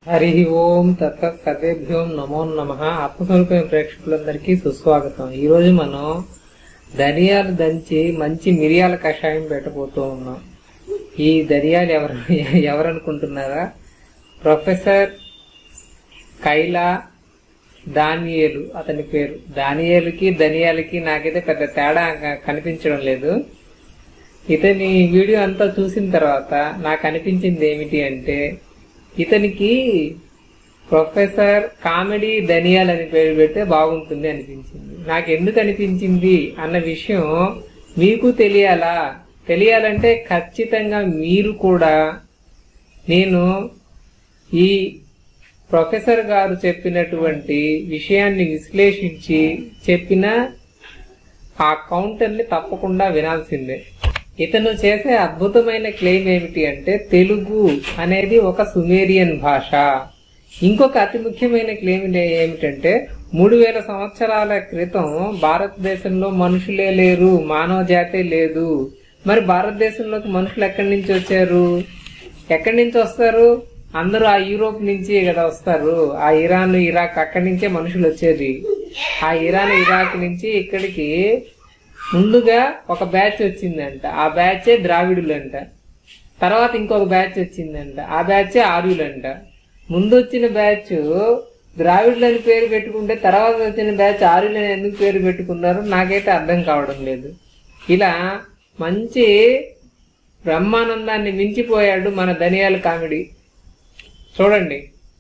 హరి ఓం తత్త సర్వేభ్యోం నమో నమ ఆత్మస్వరూపమైన ప్రేక్షకులందరికీ సుస్వాగతం ఈ రోజు మనం ధనియాలు దంచి మంచి మిరియాల కషాయం పెట్టబోతూ ఉన్నాం ఈ ధనియాలు ఎవరు ఎవరనుకుంటున్నారా ప్రొఫెసర్ కైలా దానియేలు అతని పేరు దానియేలుకి ధనియాలకి నాకైతే పెద్ద తేడా క- కనిపించడం లేదు ఇతని వీడియో అంతా చూసిన తర్వాత నాకు అనిపించింది ఏమిటి అంటే ఇతనికి ప్రొఫెసర్ కామెడీ ధనియాల్ అని పేరు పెడితే బాగుంటుంది అనిపించింది నాకు ఎందుకు అనిపించింది అన్న విషయం మీకు తెలియాలా తెలియాలంటే ఖచ్చితంగా మీరు కూడా నేను ఈ ప్రొఫెసర్ గారు చెప్పినటువంటి విషయాన్ని విశ్లేషించి చెప్పిన ఆ కౌంటర్ ని తప్పకుండా వినాల్సిందే ఇతను చేసే అద్భుతమైన క్లెయిమ్ ఏమిటి అంటే తెలుగు అనేది ఒక సుమేరియన్ భాష ఇంకొక అతి ముఖ్యమైన క్లెయిమ్ ఏమిటంటే మూడు వేల సంవత్సరాల క్రితం భారతదేశంలో మనుషులే లేరు మానవ జాతే లేదు మరి భారతదేశంలోకి మనుషులు ఎక్కడి నుంచి వచ్చారు ఎక్కడి నుంచి వస్తారు అందరూ ఆ యూరోప్ నుంచి కదా వస్తారు ఆ ఇరాన్ ఇరాక్ అక్కడి నుంచే మనుషులు వచ్చేది ఆ ఇరాన్ ఇరాక్ నుంచి ఇక్కడికి ముందుగా ఒక బ్యాచ్ వచ్చిందంట ఆ బ్యాచే ద్రావిడులంట తర్వాత ఇంకొక బ్యాచ్ వచ్చిందంట ఆ బ్యాచే ఆర్యులంట ముందు వచ్చిన బ్యాచ్ ద్రావిడులని పేరు పెట్టుకుంటే తర్వాత వచ్చిన బ్యాచ్ ఆర్యులని ఎందుకు పేరు పెట్టుకున్నారు నాకైతే అర్థం కావడం లేదు ఇలా మంచి బ్రహ్మానందాన్ని మించిపోయాడు మన ధనియాల కామెడీ చూడండి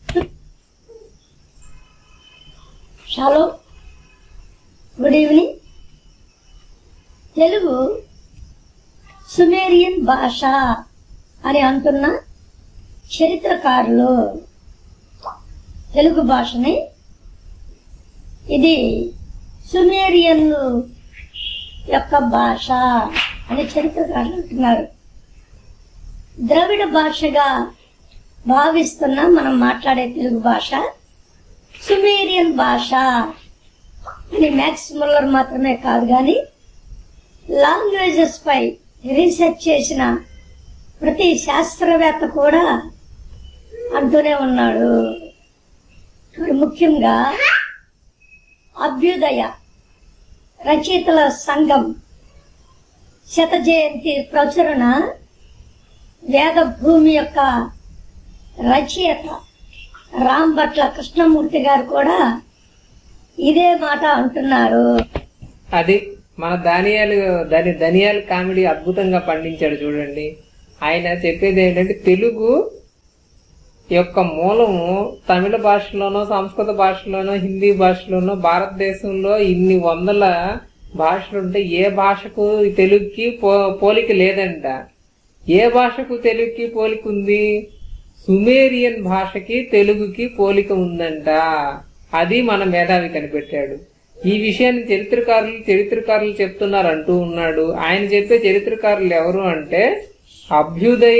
hello good evening Telugu Sumerian భాష అని అంటున్న చరిత్రకారులు తెలుగు భాషని ఇది సుమేరియన్లు యొక్క భాష అని చరిత్రకారులు అంటున్నారు ద్రవిడ భాషగా భావిస్తున్న మనం మాట్లాడే తెలుగు భాష సుమేరియన్ భాష అని మ్యాక్స్ ముల్లర్ మాత్రమే కాదు కానీ లాంగ్వేజెస్ పై రీసెర్చ్ చేసిన ప్రతి శాస్త్రవేత్త కూడా అంటూనే ఉన్నాడు మరి ముఖ్యంగా అభ్యుదయ రచయితల సంఘం శత జయంతి ప్రచురణ వేద భూమి యొక్క రచయిత రాంభట్ల కృష్ణమూర్తి గారు కూడా ఇదే మాట అంటున్నారు అది మన ధాన్యాలు దాని ధనియాల కామెడీ అద్భుతంగా పండించాడు చూడండి ఆయన చెప్పేది ఏంటంటే తెలుగు యొక్క మూలము తమిళ భాషలోనో సంస్కృత భాషలోనో హిందీ భాషలోనో భారతదేశంలో ఇన్ని వందల భాషలుంటే ఏ భాషకు ఈ తెలుగుకి పో- పోలిక లేదంట ఏ భాషకు తెలుగుకి పోలిక ఉంది సుమేరియన్ భాషకి తెలుగుకి పోలిక ఉందంట అది మన మేధావి కనిపెట్టాడు ఈ విషయాన్ని చరిత్రకారులు చరిత్రకారులు చెప్తున్నారు అంటూ ఉన్నాడు ఆయన చెప్పే చరిత్రకారులు ఎవరు అంటే అభ్యుదయ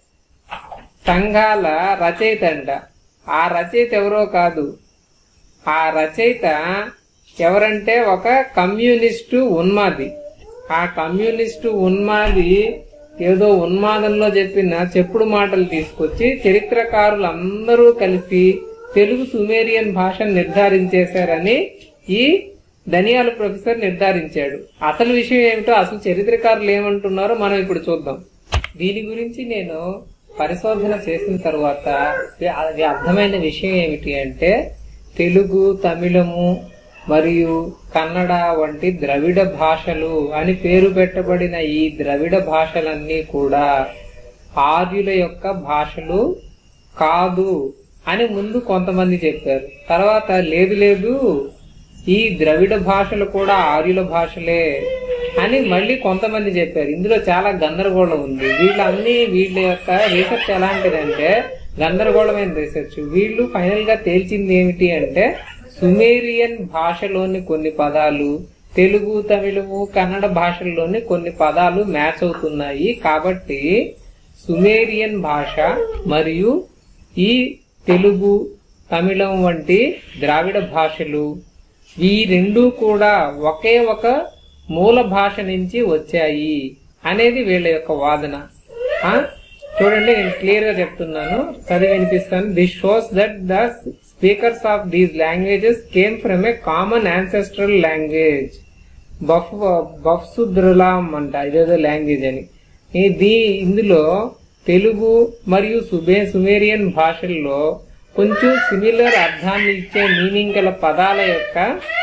సంఘాల రచయిత అంట ఆ రచయిత ఎవరో కాదు ఆ రచయిత ఎవరంటే ఒక కమ్యూనిస్టు ఉన్మాది ఆ కమ్యూనిస్టు ఉన్మాది ఏదో ఉన్మాదంలో చెప్పిన చెప్పుడు మాటలు తీసుకొచ్చి చరిత్రకారులు అందరూ కలిసి తెలుగు సుమేరియన్ భాషను నిర్ధారించేశారని ఈ ధనియాల ప్రొఫెసర్ నిర్ధారించాడు అసలు విషయం ఏమిటో అసలు చరిత్రకారులు ఏమంటున్నారో మనం ఇప్పుడు చూద్దాం దీని గురించి నేను పరిశోధన చేసిన తర్వాత అది అర్థమైన విషయం ఏమిటి అంటే తెలుగు తమిళము మరియు కన్నడ వంటి ద్రవిడ భాషలు అని పేరు పెట్టబడిన ఈ ద్రవిడ భాషలన్నీ కూడా ఆర్యుల యొక్క భాషలు కాదు అని ముందు కొంతమంది చెప్పారు తర్వాత లేదు లేదు ఈ ద్రవిడ భాషలు కూడా ఆర్యుల భాషలే అని మళ్ళీ కొంతమంది చెప్పారు ఇందులో చాలా గందరగోళం ఉంది వీళ్ళన్ని వీళ్ళ యొక్క రీసెర్చ్ ఎలాంటిదంటే గందరగోళమైన రీసెర్చ్ వీళ్ళు ఫైనల్ గా తేల్చింది ఏమిటి అంటే సుమేరియన్ భాషలోని కొన్ని పదాలు తెలుగు తమిళము కన్నడ భాషల్లోని కొన్ని పదాలు మ్యాచ్ అవుతున్నాయి కాబట్టి సుమేరియన్ భాష మరియు ఈ తెలుగు తమిళం వంటి ద్రావిడ భాషలు ఈ రెండు కూడా ఒకే ఒక మూల భాష నుంచి వచ్చాయి అనేది వీళ్ళ యొక్క వాదన ఆ? చూడండి నేను క్లియర్ గా చెప్తున్నాను చదివి వినిపిస్తాను this shows that the speakers of these languages came from a common ancestral language బఫ్ బఫ్సుద్రులాం అంట ఇదేదో లాంగ్వేజ్ అని ఇది ఇందులో తెలుగు మరియు సుబే సుమేరియన్ భాషల్లో కొంచెం సిమిలర్ అర్థాన్ని ఇచ్చే మీనింగ్ గల పదాల యొక్క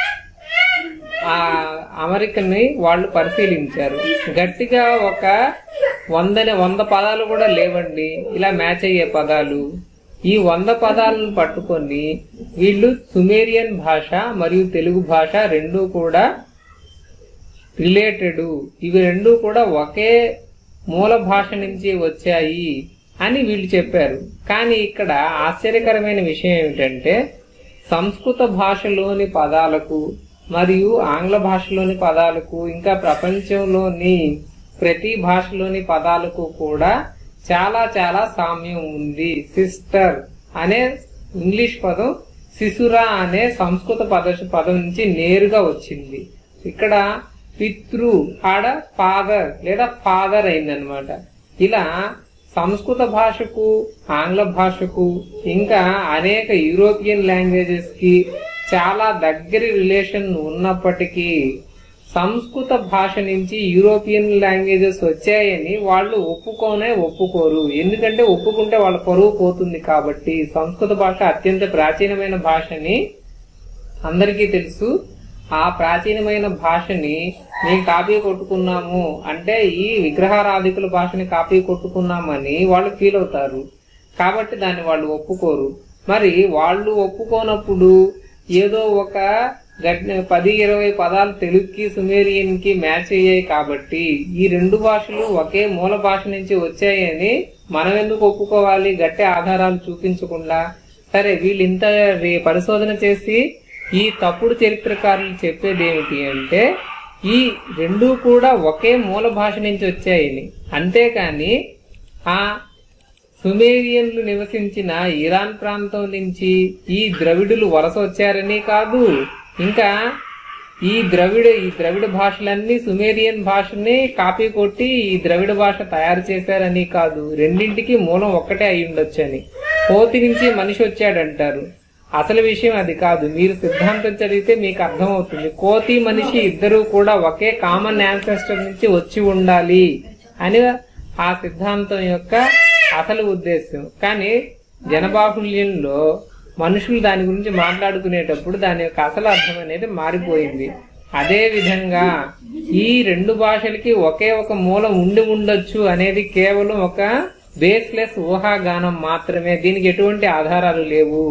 ఆ అమరికని వాళ్ళు పరిశీలించారు గట్టిగా ఒక వందని వంద పదాలు కూడా లేవండి ఇలా మ్యాచ్ అయ్యే పదాలు ఈ వంద పదాలను పట్టుకొని వీళ్ళు సుమేరియన్ భాష మరియు తెలుగు భాష రెండూ కూడా రిలేటెడ్ ఇవి రెండు కూడా ఒకే మూల భాష నుంచి వచ్చాయి అని వీళ్ళు చెప్పారు కానీ ఇక్కడ ఆశ్చర్యకరమైన విషయం ఏమిటంటే సంస్కృత భాషలోని పదాలకు మరియు ఆంగ్ల భాషలోని పదాలకు ఇంకా ప్రపంచంలోని ప్రతి భాషలోని పదాలకు కూడా చాలా చాలా సామ్యం ఉంది సిస్టర్ అనే ఇంగ్లీష్ పదం శిశురా అనే సంస్కృత పద పదం నుంచి నేరుగా వచ్చింది ఇక్కడ పితృ ఆడ ఫాదర్ లేదా ఫాదర్ అయిందనమాట ఇలా సంస్కృత భాషకు ఆంగ్ల భాషకు ఇంకా అనేక యూరోపియన్ లాంగ్వేజెస్ కి చాలా దగ్గరి రిలేషన్ ఉన్నప్పటికీ సంస్కృత భాష నుంచి యూరోపియన్ లాంగ్వేజెస్ వచ్చాయని వాళ్ళు ఒప్పుకోనే ఒప్పుకోరు ఎందుకంటే ఒప్పుకుంటే వాళ్ళ పరువు పోతుంది కాబట్టి సంస్కృత భాష అత్యంత ప్రాచీనమైన భాషని అందరికీ తెలుసు ఆ ప్రాచీనమైన భాషని మేము కాపీ కొట్టుకున్నాము అంటే ఈ విగ్రహారాధికుల భాషని కాపీ కొట్టుకున్నామని వాళ్ళు ఫీల్ అవుతారు కాబట్టి దాన్ని వాళ్ళు ఒప్పుకోరు మరి వాళ్ళు ఒప్పుకోనప్పుడు ఏదో ఒక గట్- పది ఇరవై పదాలు తెలుగుకి సుమేరియన్ కి మ్యాచ్ అయ్యాయి కాబట్టి ఈ రెండు భాషలు ఒకే మూల భాష నుంచి వచ్చాయని మనం ఎందుకు ఒప్పుకోవాలి గట్టి ఆధారాలు చూపించకుండా సరే వీళ్ళు ఇంత రి- పరిశోధన చేసి ఈ తప్పుడు చరిత్రకారులు చెప్పేది ఏమిటి అంటే ఈ రెండు కూడా ఒకే మూల భాష నుంచి వచ్చాయని అంతేకాని ఆ సుమేరియన్లు నివసించిన ఇరాన్ ప్రాంతం నుంచి ఈ ద్రవిడులు వలస వచ్చారని కాదు ఇంకా ఈ ద్రవిడ ఈ ద్రవిడ భాషలన్నీ సుమేరియన్ భాషని కాపీ కొట్టి ఈ ద్రవిడ భాష తయారు చేశారని కాదు రెండింటికి మూలం ఒక్కటే అయి ఉండొచ్చని కోతి నుంచి మనిషి వచ్చాడంటారు అసలు విషయం అది కాదు మీరు సిద్ధాంతం చదివితే మీకు అర్థమవుతుంది కోతి మనిషి ఇద్దరు కూడా ఒకే కామన్ యాన్సెస్టర్ నుంచి వచ్చి ఉండాలి అని ఆ సిద్ధాంతం యొక్క అసలు ఉద్దేశం కానీ జనబాహుల్యంలో మనుషులు దాని గురించి మాట్లాడుకునేటప్పుడు దాని యొక్క అసలు అర్థం అనేది మారిపోయింది అదే విధంగా ఈ రెండు భాషలకి ఒకే ఒక మూలం ఉండి ఉండొచ్చు అనేది కేవలం ఒక బేస్లెస్ ఊహాగానం మాత్రమే దీనికి ఎటువంటి ఆధారాలు లేవు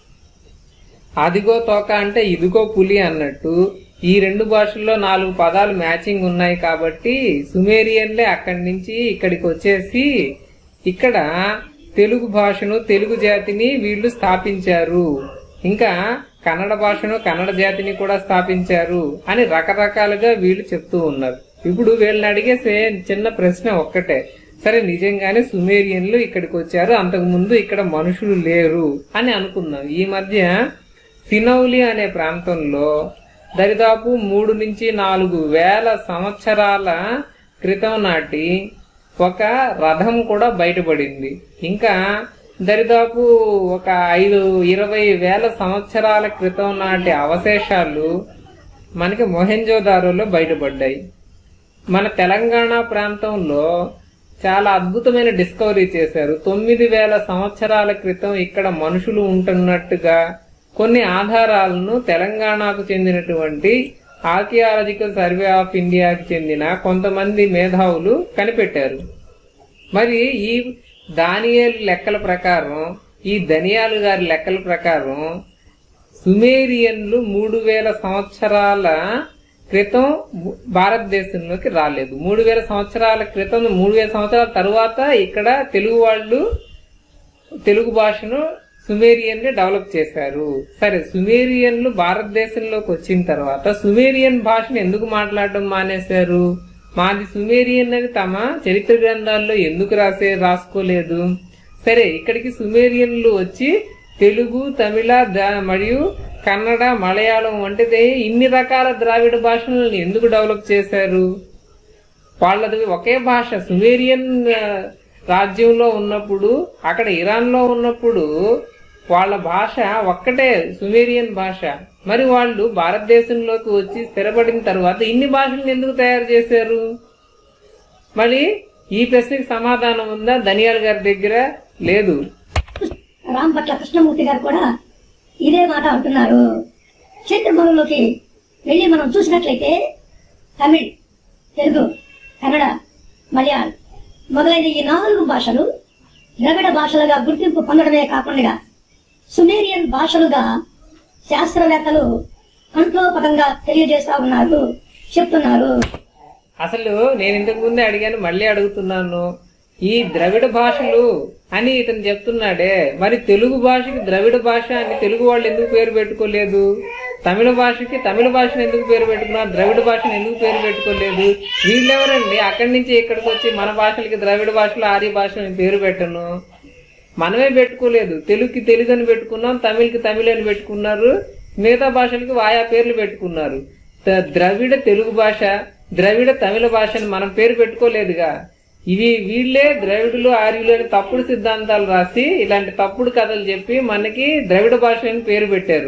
అదిగో తోక అంటే ఇదిగో పులి అన్నట్టు ఈ రెండు భాషల్లో నాలుగు పదాలు మ్యాచింగ్ ఉన్నాయి కాబట్టి సుమేరియన్లే అక్కడి నుంచి ఇక్కడికి వచ్చేసి ఇక్కడ తెలుగు భాషను తెలుగు జాతిని వీళ్ళు స్థాపించారు ఇంకా కన్నడ భాషను కన్నడ జాతిని కూడా స్థాపించారు అని రకరకాలుగా వీళ్ళు చెప్తూ ఉన్నారు ఇప్పుడు వీళ్ళని అడిగేసే చిన్న ప్రశ్న ఒక్కటే సరే నిజంగానే సుమేరియన్లు ఇక్కడికి వచ్చారు అంతకు ముందు ఇక్కడ మనుషులు లేరు అని అనుకుందాం ఈ మధ్య సినౌలి అనే ప్రాంతంలో దరిదాపు మూడు నుంచి నాలుగు వేల సంవత్సరాల క్రితం నాటి ఒక రథం కూడా బయటపడింది ఇంకా దరిదాపు ఒక ఐదు ఇరవై వేల సంవత్సరాల క్రితం నాటి అవశేషాలు మనకి మొహెంజోదారోలో బయటపడ్డాయి మన తెలంగాణ ప్రాంతంలో చాలా అద్భుతమైన డిస్కవరీ చేశారు తొమ్మిది వేల సంవత్సరాల క్రితం ఇక్కడ మనుషులు ఉంటున్నట్టుగా కొన్ని ఆధారాలను తెలంగాణకు చెందినటువంటి ఆర్కియాలజికల్ సర్వే ఆఫ్ ఇండియాకి చెందిన కొంతమంది మేధావులు కనిపెట్టారు మరి ఈ దానియేలు లెక్కల ప్రకారం ఈ దనియాలు గారి లెక్కల ప్రకారం సుమేరియన్లు మూడు వేల సంవత్సరాల క్రితం భారతదేశంలోకి రాలేదు మూడు వేల సంవత్సరాల క్రితం మూడు వేల సంవత్సరాల తరువాత ఇక్కడ తెలుగు వాళ్ళు తెలుగు భాషను సుమేరియన్ ని డెవలప్ చేశారు సరే సుమేరియన్లు భారతదేశంలోకి వచ్చిన తర్వాత సుమేరియన్ భాషను ఎందుకు మాట్లాడడం మానేశారు మాది సుమేరియన్ అని తమ చరిత్ర గ్రంథాల్లో ఎందుకు రాసే రాసుకోలేదు సరే ఇక్కడికి సుమేరియన్లు వచ్చి తెలుగు తమిళ ద- మరియు కన్నడ మలయాళం వంటిది ఇన్ని రకాల ద్రావిడ భాషలను ఎందుకు డెవలప్ చేశారు వాళ్ళది ఒకే భాష సుమేరియన్ ఆ, రాజ్యంలో ఉన్నప్పుడు అక్కడ ఇరాన్ లో ఉన్నప్పుడు వాళ్ళ భాష ఒక్కటే సుమేరియన్ భాష మరి వాళ్ళు భారతదేశంలోకి వచ్చి స్థిరపడిన తర్వాత ఇన్ని భాషలను ఎందుకు తయారు చేశారు మరి ఈ ప్రశ్నకి సమాధానం ఉందా ధనియాల్ గారి దగ్గర లేదు రాంపట్ల కృష్ణమూర్తి గారు కూడా ఇదే మాట అంటున్నారు చైత్రభవనంలోకి వెళ్ళి మనం చూసినట్లయితే తమిళ్ తెలుగు కన్నడ మలయాళం మొదలైన ఈ నాలుగు భాషలు ద్రవిడ భాషలుగా గుర్తింపు పొందడమే కాకుండా సుమేరియన్ భాషలుగా శాస్త్రవేత్తలు కంఠోపదంగా తెలియజేస్తా ఉన్నారు చెప్తున్నారు అసలు నేను ఇంతకు ముందే అడిగాను మళ్ళీ అడుగుతున్నాను ఈ ద్రవిడ భాషలు అని ఇతను చెప్తున్నాడే మరి తెలుగు భాషకి ద్రవిడ భాష అని తెలుగు వాళ్ళు ఎందుకు పేరు పెట్టుకోలేదు తమిళ భాషకి తమిళ భాషను ఎందుకు పేరు పెట్టుకున్నారు ద్రవిడ భాషను ఎందుకు పేరు పెట్టుకోలేదు వీళ్ళెవరండి అక్కడి నుంచి ఇక్కడికి వచ్చి మన భాషలకి ద్రవిడ భాషలు ఆర్య భాషలు అని పేరు పెట్టను మనమే పెట్టుకోలేదు తెలుగుకి తెలుగు అని పెట్టుకున్నాం తమిళ్కి తమిళ్ అని పెట్టుకున్నారు మిగతా భాషలకి వాయా పేర్లు పెట్టుకున్నారు ద- ద్రవిడ తెలుగు భాష ద్రవిడ తమిళ భాష అని మనం పేరు పెట్టుకోలేదుగా ఇవి వీళ్ళే ద్రవిడులు ఆర్యులు అని తప్పుడు సిద్ధాంతాలు రాసి ఇలాంటి తప్పుడు కథలు చెప్పి మనకి ద్రవిడ భాష అని పేరు పెట్టారు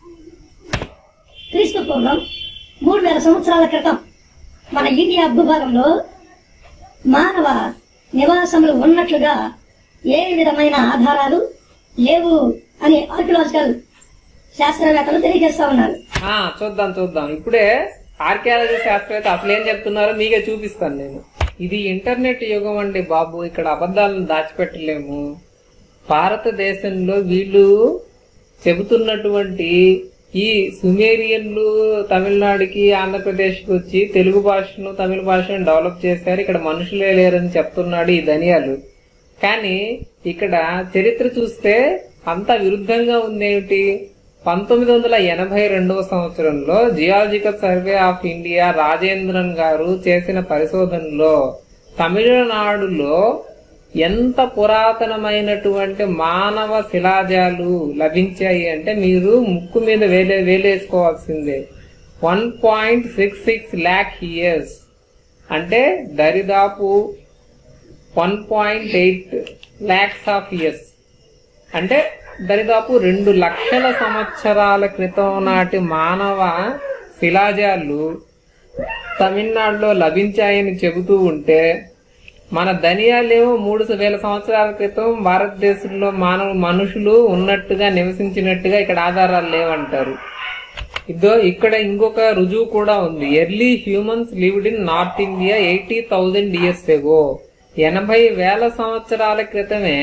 క్రీస్తు పూర్వం మూడు వేల సంవత్సరాల క్రితం మన ఇండియా భూభాగంలో మానవ నివాసములు ఉన్నట్లుగా ఏ విధమైన ఆధారాలు లేవు అని ఆర్కియలాజికల్ శాస్త్రవేత్తలు తెలియజేస్తా ఉన్నారు ఆ చూద్దాం చూద్దాం ఇప్పుడే ఆర్కియాలజీ శాస్త్రవేత్త అసలు ఏం చెప్తున్నారో మీకే చూపిస్తాను నేను ఇది ఇంటర్నెట్ యుగం అండి బాబు ఇక్కడ అబద్ధాలను దాచిపెట్టలేము భారతదేశంలో వీళ్ళు చెబుతున్నటువంటి ఈ సుమేరియన్లు తమిళనాడుకి ఆంధ్రప్రదేశ్కి వచ్చి తెలుగు భాషను తమిళ భాషను డెవలప్ చేశారు ఇక్కడ మనుషులే లేరని చెప్తున్నాడు ఈ ధనియాలు కానీ ఇక్కడ చరిత్ర చూస్తే అంత విరుద్ధంగా ఉందేమిటి పంతొమ్మిది వందల ఎనభై రెండవ సంవత్సరంలో geological survey of India Rajendran garu చేసిన పరిశోధనలో తమిళనాడులో ఎంత పురాతనమైనటువంటి మానవ శిలాజాలు లభించాయి అంటే మీరు ముక్కు మీద వేలే వేలేసుకోవాల్సిందే one point six six lakh years అంటే దరిదాపు one point eight lakhs of years అంటే దరిదాపు రెండు లక్షల సంవత్సరాల క్రితం నాటి మానవ శిలాజాలు తమిళనాడులో లభించాయని చెబుతూ ఉంటే మన ధనియాలేమో మూడు వేల సంవత్సరాల క్రితం భారతదేశంలో మానవ మనుషులు ఉన్నట్టుగా నివసించినట్టుగా ఇక్కడ ఆధారాలు లేవంటారు ఇదో ఇక్కడ ఇంకొక రుజువు కూడా ఉంది early humans lived in north India eighty thousand years ago ఎనభై వేల సంవత్సరాల క్రితమే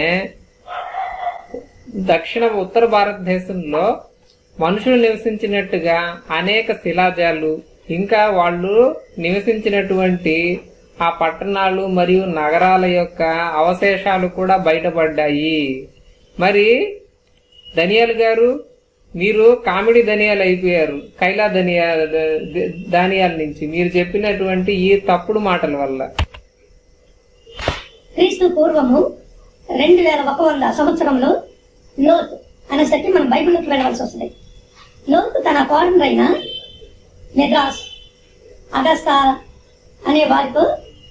దక్షిణ ఉత్తర భారతదేశంలో మనుషులు నివసించినట్టుగా అనేక శిలాజాలు ఇంకా వాళ్ళు నివసించినటువంటి ఆ పట్టణాలు మరియు నగరాల యొక్క అవశేషాలు కూడా బయటపడ్డాయి మరి ధనియాల్ గారు మీరు కామెడీ ధనియాలు అయిపోయారు కైలా ధనియా ధాన్యాల నుంచి మీరు చెప్పినటువంటి ఈ తప్పుడు మాటల వల్ల క్రీస్తు పూర్వము రెండు వేల ఒక వంద సంవత్సరంలో లోతు అనేసరికి మనం బైబిల్లోకి వెళ్ళవలసి వస్తుంది లోతు తన కోడనైన మెద్రాస్ అగస్తా అనే వారితో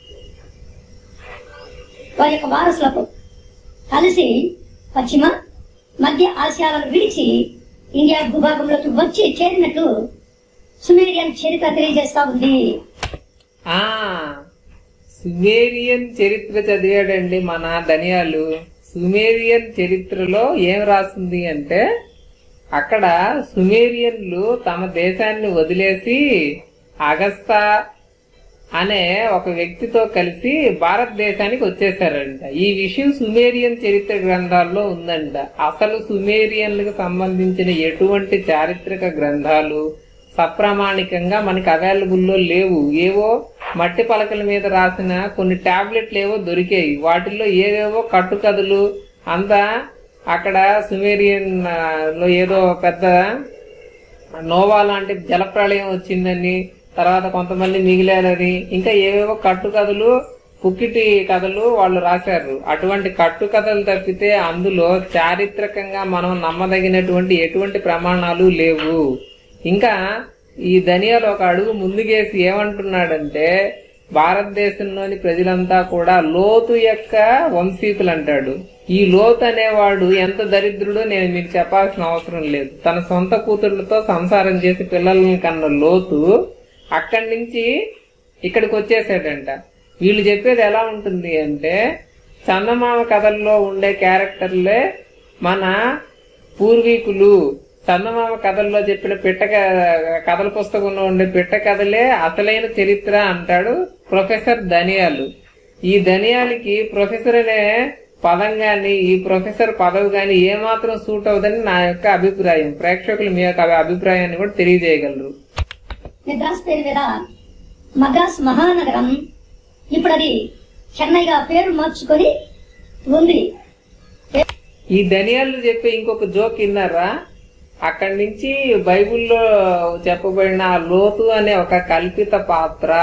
వారి యొక్క వారసులకు కలిసి పశ్చిమ మధ్య ఆసియాలను విడిచి ఇండియా భూభాగంలోకి వచ్చి చేరినట్లు సుమేరియన్ చరిత్ర తెలియజేస్తా ఉంది ఆ సుమేరియన్ చరిత్ర చదివాడండి మన ధనియాలు సుమేరియన్ చరిత్రలో ఏం రాసింది అంటే అక్కడ సుమేరియన్లు తమ దేశాన్ని వదిలేసి అగస్తా అనే ఒక వ్యక్తితో కలిసి భారతదేశానికి వచ్చేసారంట ఈ విషయం సుమేరియన్ చరిత్ర గ్రంథాల్లో ఉందంట అసలు సుమేరియన్లకు సంబంధించిన ఎటువంటి చారిత్రక గ్రంథాలు సప్రమాణికంగా మనకి అవైలబుల్లో లేవు ఏవో మట్టి పలకల మీద రాసిన కొన్ని టాబ్లెట్లు ఏవో దొరికాయి వాటిల్లో ఏవేవో కట్టుకథలు అంతా అక్కడ సుమేరియన్ ఆ, లో ఏదో పెద్ద నోవా లాంటి జలప్రళయం వచ్చిందని తర్వాత కొంతమంది మిగిలారని ఇంకా ఏవేవో కట్టు కథలు పుక్కిటి కథలు వాళ్ళు రాశారు అటువంటి కట్టు కథలు తప్పితే అందులో చారిత్రకంగా మనం నమ్మదగినటువంటి ఎటువంటి ప్రమాణాలు లేవు ఇంకా ఈ ధనియాలు ఒక అడుగు ముందుకేసి ఏమంటున్నాడంటే భారతదేశంలోని ప్రజలంతా కూడా లోతు యొక్క వంశీకులు అంటాడు ఈ లోతు అనేవాడు ఎంత దరిద్రుడో నేను మీకు చెప్పాల్సిన అవసరం లేదు తన సొంత కూతుర్లతో సంసారం చేసి పిల్లల్ని కన్న లోతు అక్కడి నుంచి ఇక్కడికి వచ్చేసాడంట వీళ్ళు చెప్పేది ఎలా ఉంటుంది అంటే చందమామ కథల్లో ఉండే క్యారెక్టర్లే మన పూర్వీకులు చందమామ కథల్లో చెప్పిన పిట్ట క- కథల పుస్తకంలో ఉండే పిట్ట కథలే అసలైన చరిత్ర అంటాడు ప్రొఫెసర్ ధనియాలు ఈ ధనియాలకి ప్రొఫెసర్ అనే పదం గాని ఈ ప్రొఫెసర్ పదవి గాని ఏమాత్రం సూట్ అవుదని నా యొక్క అభిప్రాయం ప్రేక్షకులు మీ యొక్క అభిప్రాయాన్ని కూడా తెలియజేయగలరు మెద్రాస్ పేరు మీద మద్రాస్ మహానగరం ఇప్పుడు అది చెన్నైగా పేరు మార్చుకొని ఉంది ఈ ధనియాలు చెప్పే ఇంకొక జోక్ విన్నారా అక్కడి నుంచి బైబిల్లో చెప్పబడిన ఆ లోతు అనే ఒక కల్పిత పాత్ర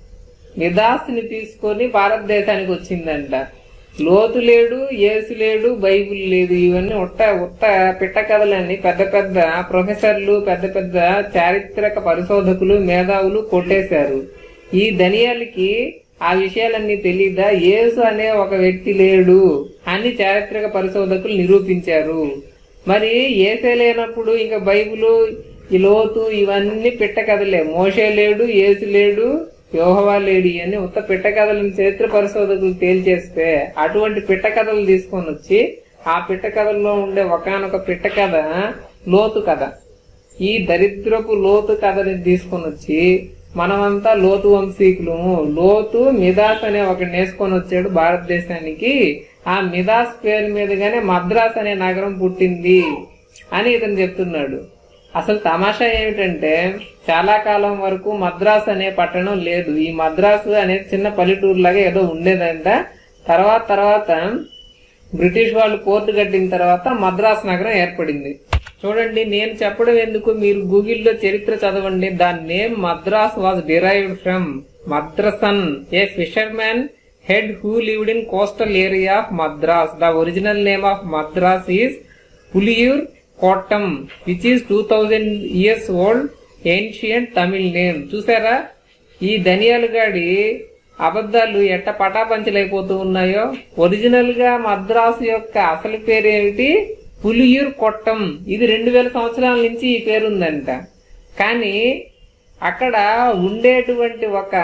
మిదాస్ని తీసుకొని భారతదేశానికి వచ్చిందంట లోతు లేడు యేసు లేడు బైబిల్ లేదు ఇవన్నీ ఉట్ట ఉత్త పిట్ట కథలన్నీ పెద్ద పెద్ద ప్రొఫెసర్లు పెద్ద పెద్ద చారిత్రక పరిశోధకులు మేధావులు కొట్టేశారు ఈ ధనియాలకి ఆ విషయాలన్నీ తెలీదా యేసు అనే ఒక వ్యక్తి లేడు అని చారిత్రక పరిశోధకులు నిరూపించారు మరి ఏసే లేనప్పుడు ఇంకా బైబిల్ ఈ లోతు ఇవన్నీ పిట్ట కథలే మోషే లేడు ఏసు లేడు యోహవా లేడు ఇవన్నీ ఉత్త పిట్ట కథలను చరిత్ర పరిశోధకులు తేల్చేస్తే అటువంటి పిట్ట కథలు తీసుకొని వచ్చి ఆ పిట్ట కథల్లో ఉండే ఒకనొక పిట్ట కథ లోతు కథ ఈ దరిద్రపు లోతు కథని తీసుకొని వచ్చి మనమంతా లోతు వంశీకులము లోతు మిదాస్ అనే ఒకటి నేసుకొని వచ్చాడు భారతదేశానికి ఆ మిదాస్ పేరు మీదుగానే మద్రాస్ అనే నగరం పుట్టింది అని ఇతను చెప్తున్నాడు అసలు తమాషా ఏమిటంటే చాలా కాలం వరకు మద్రాస్ అనే పట్టణం లేదు ఈ మద్రాసు అనేది చిన్న పల్లెటూరు లాగా ఏదో ఉండేదంట తర్వాత తర్వాత బ్రిటిష్ వాళ్ళు పోర్టు కట్టిన తర్వాత మద్రాస్ నగరం ఏర్పడింది చూడండి నేను చెప్పడం ఎందుకు మీరు గూగుల్లో చరిత్ర చదవండి దాని name Madras was derived from Madrasan a fisherman head who lived in coastal area of Madras the original name of Madras is Puliyur Kottam which is two thousand years old ancient Tamil name చూసారా ఈ ధనియాలు గాడి అబద్ధాలు ఎట్ట పటాపంచలైపోతూ ఉన్నాయో ఒరిజినల్ గా మద్రాసు యొక్క అసలు పేరు ఏమిటి పులియూర్ కొట్టం ఇది రెండు వేల సంవత్సరాల నుంచి ఈ పేరు ఉందంట కానీ అక్కడ ఉండేటువంటి ఒక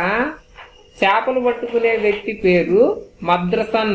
చేపలు పట్టుకునే వ్యక్తి పేరు మద్రసన్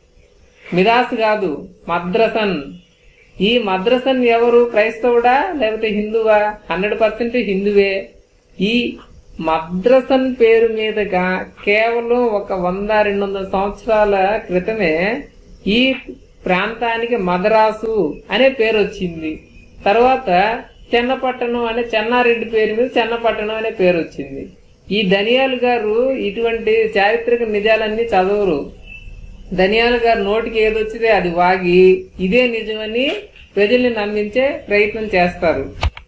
మిదాస్ కాదు మద్రసన్ ఈ మద్రసన్ ఎవరు క్రైస్తవుడా లేకపోతే హిందువా హండ్రెడ్ పర్సెంట్ హిందువే ఈ మద్రసన్ పేరు మీదుగా కేవలం ఒక వంద రెండు వందల సంవత్సరాల క్రితమే ఈ ప్రాంతానికి మద్రాసు అనే పేరు వచ్చింది తర్వాత చెన్నపట్టణం అనే చెన్నారెడ్డి పేరు మీద చెన్నపట్టణం అనే పేరు వచ్చింది ఈ ధనియాలు గారు ఇటువంటి చారిత్రక నిజాలన్నీ చదవరు ధనియాల గారు నోటికి ఏదొచ్చితే అది వాగి ఇదే నిజమని ప్రజల్ని నమ్మించే ప్రయత్నం చేస్తారు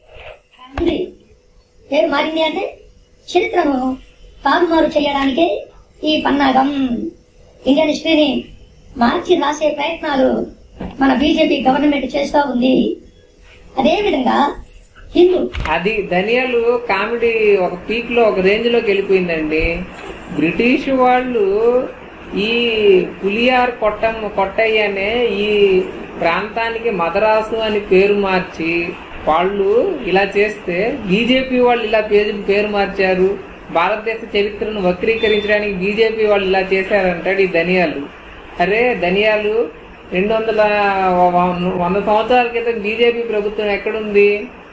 ఉంది పేరు మారింది అంటే చరిత్రను తారుమారు చేయడానికే ఈ పన్నాగం ఇండియన్ హిస్టరీని మార్చి రాసే ప్రయత్నాలు మన బీజేపీ గవర్నమెంట్ చేస్తూ ఉంది అదేవిధంగా హిందూ అది ధనియాలు కామెడీ ఒక పీక్ లో ఒక రేంజ్ లోకి వెళ్ళిపోయిందండి బ్రిటిష్ వాళ్ళు ఈ పులియార్ కొట్టం కొట్టయ్య అనే ఈ ప్రాంతానికి మదరాసు అని పేరు మార్చి వాళ్ళు ఇలా చేస్తే బీజేపీ వాళ్ళు ఇలా పేరు పేరు మార్చారు భారతదేశ చరిత్రను వక్రీకరించడానికి బీజేపీ వాళ్ళు ఇలా చేశారంటాడు ఈ ధనియాలు అరే ధనియాలు రెండు వందల వంద సంవత్సరాల క్రితం బీజేపీ ప్రభుత్వం ఎక్కడుంది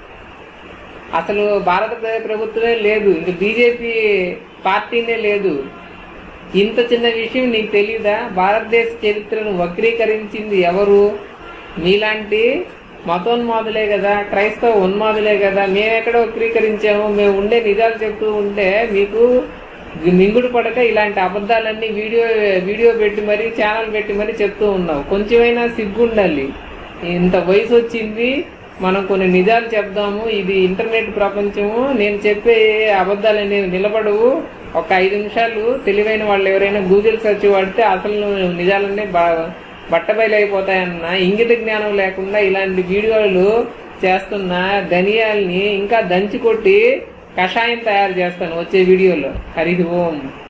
అసలు భారత ప్రభుత్వమే లేదు ఇంక బీజేపీ పార్టీనే లేదు ఇంత చిన్న విషయం నీకు తెలీదా భారతదేశ చరిత్రను వక్రీకరించింది ఎవరు మీలాంటి మతోన్మాదులే కదా క్రైస్తవ ఉన్మాదులే కదా మేమెక్కడ వక్రీకరించాము మేము ఉండే నిజాలు చెప్తూ ఉంటే మీకు మింగుడు పడక ఇలాంటి అబద్ధాలన్నీ వీడియో వీడియో పెట్టి మరీ ఛానల్ పెట్టి మరీ చెప్తూ ఉన్నావు కొంచెమైనా సిగ్గుండాలి ఇంత వయసు వచ్చింది మనం కొన్ని నిజాలు చెప్దాము ఇది ఇంటర్నెట్ ప్రపంచము నేను చెప్పే అబద్ధాలనేవి నిలబడవు ఒక ఐదు నిమిషాలు తెలివైన వాళ్ళు ఎవరైనా గూగుల్ సెర్చ్ వాడితే అసలు నిజాలన్నీ బా- బట్టబయలైపోతాయన్న ఇంగిత జ్ఞానం లేకుండా ఇలాంటి వీడియోలు చేస్తున్న ధనియాల్ని ఇంకా దంచి కొట్టి కషాయం తయారు చేస్తాను వచ్చే వీడియోలో హరి ఓం